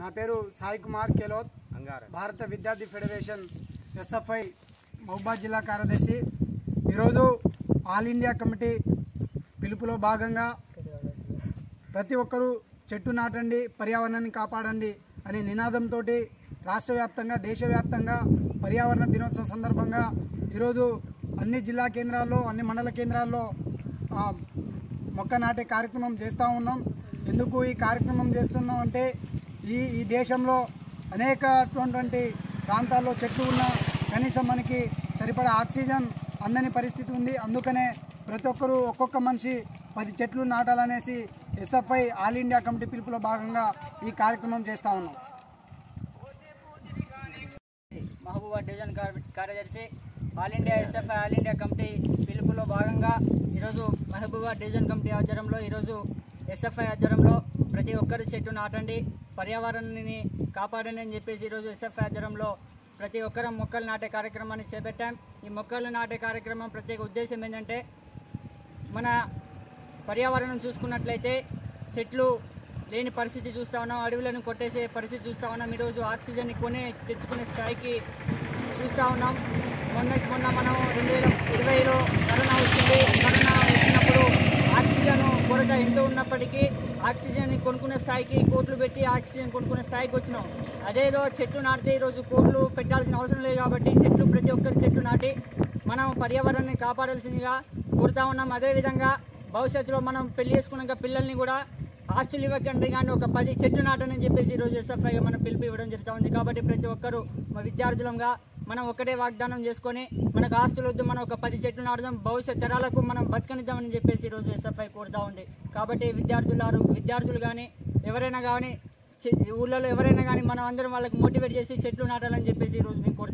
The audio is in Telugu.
నా పేరు సాయి కుమార్ కెలోత్ అంగారం భారత విద్యార్థి ఫెడరేషన్ ఎస్ఎఫ్ఐ మహబాద్ జిల్లా కార్యదర్శి ఈరోజు ఆల్ ఇండియా కమిటీ పిలుపులో భాగంగా ప్రతి ఒక్కరూ చెట్టు నాటండి పర్యావరణాన్ని కాపాడండి అనే నినాదంతో రాష్ట్ర వ్యాప్తంగా దేశవ్యాప్తంగా పర్యావరణ దినోత్సవం సందర్భంగా ఈరోజు అన్ని జిల్లా కేంద్రాల్లో అన్ని మండల కేంద్రాల్లో ఆ, మొక్క నాటే కార్యక్రమం చేస్తూ ఉన్నాం ఎందుకు ఈ కార్యక్రమం చేస్తున్నాం అంటే ఈ ఈ దేశంలో అనేకటువంటి ప్రాంతాల్లో చెట్లు ఉన్న కనీసం మనకి సరిపడా ఆక్సిజన్ అందని పరిస్థితి ఉంది అందుకనే ప్రతి ఒక్కరూ ఒక్కొక్క మనిషి పది చెట్లు నాటాలనేసి ఎస్ఎఫ్ఐ ఆల్ ఇండియా కమిటీ పిలుపులో భాగంగా ఈ కార్యక్రమం చేస్తూ ఉన్నాం మహబూబా డివిజన్ కార్- కార్యదర్శి all India SFI all India committee పిలుపులో భాగంగా ఈరోజు మహబూబా డివిజన్ కమిటీ ఆధ్వర్యంలో ఈరోజు ఎస్ఎఫ్ఐ ఆధ్వర్యంలో ప్రతి ఒక్కరు చెట్టు నాటండి పర్యావరణాన్ని కాపాడండి అని చెప్పేసి ఈరోజు ఎస్ఎఫ్ఐ ఆధ్వర్యంలో ప్రతి ఒక్కరం మొక్కలు నాటే కార్యక్రమాన్ని చేపట్టాం ఈ మొక్కలు నాటే కార్యక్రమం ప్రత్యేక ఉద్దేశం ఏంటంటే మన పర్యావరణం చూసుకున్నట్లయితే చెట్లు లేని పరిస్థితి చూస్తా ఉన్నాం అడవులను కొట్టేసే పరిస్థితి చూస్తా ఉన్నాం ఈరోజు ఆక్సిజన్ కొనే తెచ్చుకునే స్థాయికి చూస్తా ఉన్నాం మొన్నటి మొన్న మనం రెండు వేల ఇరవైలో కరోనా వచ్చింది కరోనా వచ్చినప్పుడు ఆక్సిజన్ కొరత ఎంతో ఉన్నప్పటికీ ఆక్సిజన్ కొనుక్కునే స్థాయికి కోట్లు పెట్టి ఆక్సిజన్ కొనుక్కునే స్థాయికి వచ్చినాం అదేదో చెట్లు నాటితే ఈరోజు కోట్లు పెట్టాల్సిన అవసరం లేదు కాబట్టి చెట్లు ప్రతి ఒక్కరు చెట్లు నాటి మనం పర్యావరణాన్ని కాపాడాల్సిందిగా కోరుతా ఉన్నాం అదేవిధంగా భవిష్యత్తులో మనం పెళ్లి చేసుకున్నాక పిల్లల్ని కూడా ఆస్తులు ఇవ్వకండి కానీ ఒక పది చెట్లు నాటని చెప్పేసి ఈరోజు ఎస్ఎఫ్ఐ మనం పిలుపు ఇవ్వడం జరుగుతూ ఉంది కాబట్టి ప్రతి ఒక్కరూ మా విద్యార్థులంగా మనం ఒకటే వాగ్దానం చేసుకొని మనకు ఆస్తులు వద్దు మనం ఒక పది చెట్లు నాటుదాం భవిష్యత్ తరాలకు మనం బతకనిద్దామని చెప్పేసి ఈరోజు ఎస్ఎఫ్ఐ కోరుతా ఉంది కాబట్టి విద్యార్థులు విద్యార్థులు కానీ ఎవరైనా కానీ ఊళ్ళలో ఎవరైనా కానీ మనం అందరం వాళ్ళకి మోటివేట్ చేసి చెట్లు నాటాలని చెప్పేసి ఈరోజు మేము కోరుతా